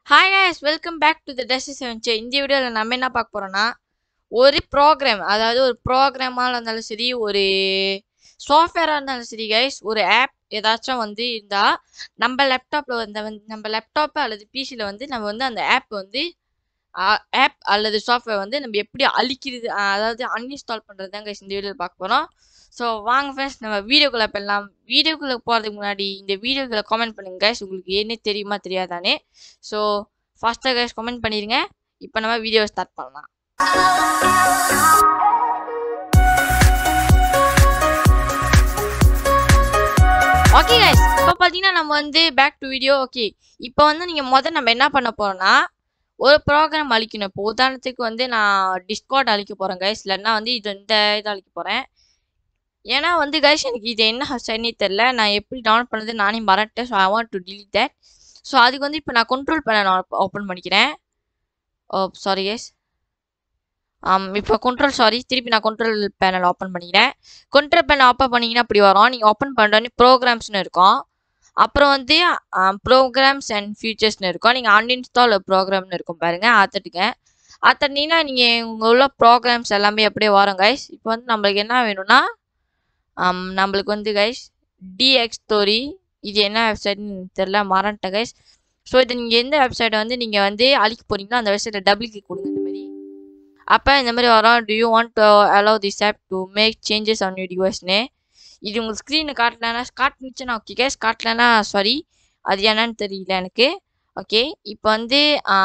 hi guys welcome back to the test seven சே இந்த வீடியோவில் நம்ம என்ன பார்க்க போகிறோன்னா ஒரு ப்ரோக்ராம் அதாவது ஒரு ப்ரோக்ராமாக இருந்தாலும் சரி ஒரு சாஃப்ட்வேராக இருந்தாலும் சரி கைஸ் ஒரு ஆப் ஏதாச்சும் வந்து இருந்தால் நம்ம லேப்டாப்பில் வந்து வந்து நம்ம லேப்டாப்பு அல்லது பிசியில் வந்து நம்ம வந்து அந்த ஆப் வந்து ஆப் அல்லது சாஃப்ட்வேர் வந்து நம்ம எப்படி அழிக்கிறது அஹ் அதாவது அன்இன்ஸ்டால் பண்ணுறது தான் கைஸ் இந்த வீடியோவில் பார்க்க போகிறோம் ஸோ வாங்க ஃப்ரெண்ட்ஸ் நம்ம வீடியோக்குள்ளே போயிடலாம் வீடியோக்குள்ளே போகிறதுக்கு முன்னாடி இந்த வீடியோக்குள்ளே கமெண்ட் பண்ணுங்க கைஸ் உங்களுக்கு என்ன தெரியுமா தெரியாதானே ஸோ ஃபாஸ்ட்டாக கைஸ் கமெண்ட் பண்ணிடுங்க இப்போ நம்ம வீடியோ ஸ்டார்ட் பண்ணலாம் ஓகே கைஸ் இப்போ பார்த்தீங்கன்னா நம்ம வந்து பேக் டு வீடியோ ஓகே இப்போ வந்து நீங்கள் முதல் நம்ம என்ன பண்ண போகிறோம்னா ஒரு ப்ரோக்ராம் அழிக்கணும் இப்போ உதாரணத்துக்கு வந்து நான் டிஸ்கார்ட் அழிக்க போகிறேன் கைஸ் இல்லைன்னா வந்து இது இந்த இதை அழிக்க போகிறேன் ஏன்னா வந்து கைஸ் எனக்கு இது என்ன ஹஸ்டனே தெரில நான் எப்படி டவுன்லோட் பண்ணது நானே மறட்டேன் so I want to delete that so அதுக்கு வந்து இப்போ நான் கண்ட்ரோல் பேனல் ஓப்பன் பண்ணிக்கிறேன் ஓ சாரி கைஸ் ஆம் இப்போ கண்ட்ரோல் சாரி திருப்பி நான் கண்ட்ரோல் பேனல் ஓப்பன் பண்ணிக்கிறேன் கண்ட்ரோல் பேனல் ஓப்பன் பண்ணிங்கன்னா அப்படி வரும் நீங்கள் ஓப்பன் பண்ணுறோன்னே ப்ரோக்ராம்ஸ்னு இருக்கும் அப்புறம் வந்து ப்ரோக்ராம்ஸ் அண்ட் ஃபியூச்சர்ஸ்னு இருக்கும் நீங்கள் அன்இன்ஸ்டால் ப்ரோக்ராம்னு இருக்கும் பாருங்கள் ஆத்துட்டுங்க ஆத்தட்டிங்கன்னா நீங்கள் உங்கள் உள்ள ப்ரோக்ராம்ஸ் எல்லாமே அப்படியே வரும் கைஸ் இப்போ வந்து நம்மளுக்கு என்ன வேணும்னா ஆம், நம்மளுக்கு வந்து கைஸ் டிஎக்ஸ் ஸ்டோரி இது என்ன வெப்சைட்னு தெரில மறந்துட்டேன் கைஸ் ஸோ இது நீங்கள் எந்த வெப்சைட்டை வந்து நீங்கள் வந்து அழிக்க போகிறீங்களோ அந்த வெப்சைட்டை டபுள் கிளிக் கொடுங்க இந்த மாதிரி அப்போ இந்த மாதிரி வரும் do you want to allow this app to make changes on you டிவைஸ்னு இது உங்களுக்கு ஸ்க்ரீனை காட்டலன்னா காட்டுனுச்சுன்னா ஓகே கேஸ் காட்டலன்னா சாரி அது என்னன்னு தெரியல எனக்கு ஓகே இப்போ வந்து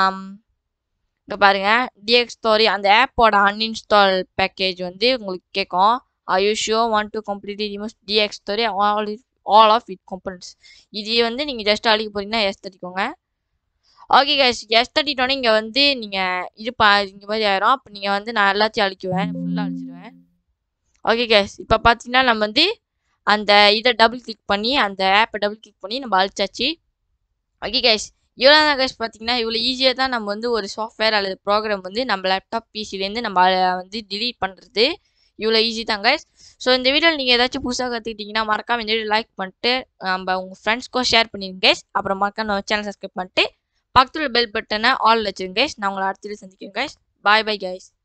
இங்கே பாருங்கள் டிஎக்ஸ் ஸ்டோரி அந்த ஆப்போட அன்இன்ஸ்டால் பேக்கேஜ் வந்து உங்களுக்கு கேட்கும் I you show want to completely remove DX story all all of it components இது வந்து நீங்கள் ஜஸ்ட் அழிக்க போகிறீங்கன்னா எஸ் தட்டிக்கோங்க ஓகே கேஸ் எஸ் தட்டிட்டோன்னே இங்கே வந்து நீங்கள் இது பா இந்த மாதிரி ஆயிரும் அப்போ நீங்கள் வந்து நான் எல்லாத்தையும் அழிக்குவேன் ஃபுல்லாக அழிச்சிடுவேன் ஓகே கேஸ் இப்போ பார்த்தீங்கன்னா நம்ம வந்து அந்த இதை டபுள் கிளிக் பண்ணி அந்த ஆப்பை டபுள் கிளிக் பண்ணி நம்ம அழிச்சாச்சு ஓகே கேஸ் இவ்வளோ தான் கேஸ் பார்த்தீங்கன்னா இவ்வளோ ஈஸியாக தான் நம்ம வந்து ஒரு சாஃப்ட்வேர் அல்லது ப்ரோக்ராம் வந்து நம்ம லேப்டாப் பிசிலேருந்து நம்ம அதை வந்து delete பண்ணுறது இவ்வளோ ஈஸி தான் கைஸ் ஸோ இந்த வீடியோவில் நீங்கள் ஏதாச்சும் புதுசாக கற்றுக்கிட்டிங்கன்னா மறக்காம இந்த வீடியோ லைக் பண்ணிட்டு நம்ம உங்கள் ஃப்ரெண்ட்ஸ்க்கும் ஷேர் பண்ணிடுங்க கைஸ் அப்புறம் மறக்காம நம்ம சேனல் சப்ஸ்கிரைப் பண்ணிட்டு பக்கத்தில் பெல் பட்டனை ஆல் வச்சுருங்க கைஸ் நான் உங்களை அடுத்த வீடியோ சந்திக்கிறேன் கைஸ் பாய் பை கைஸ்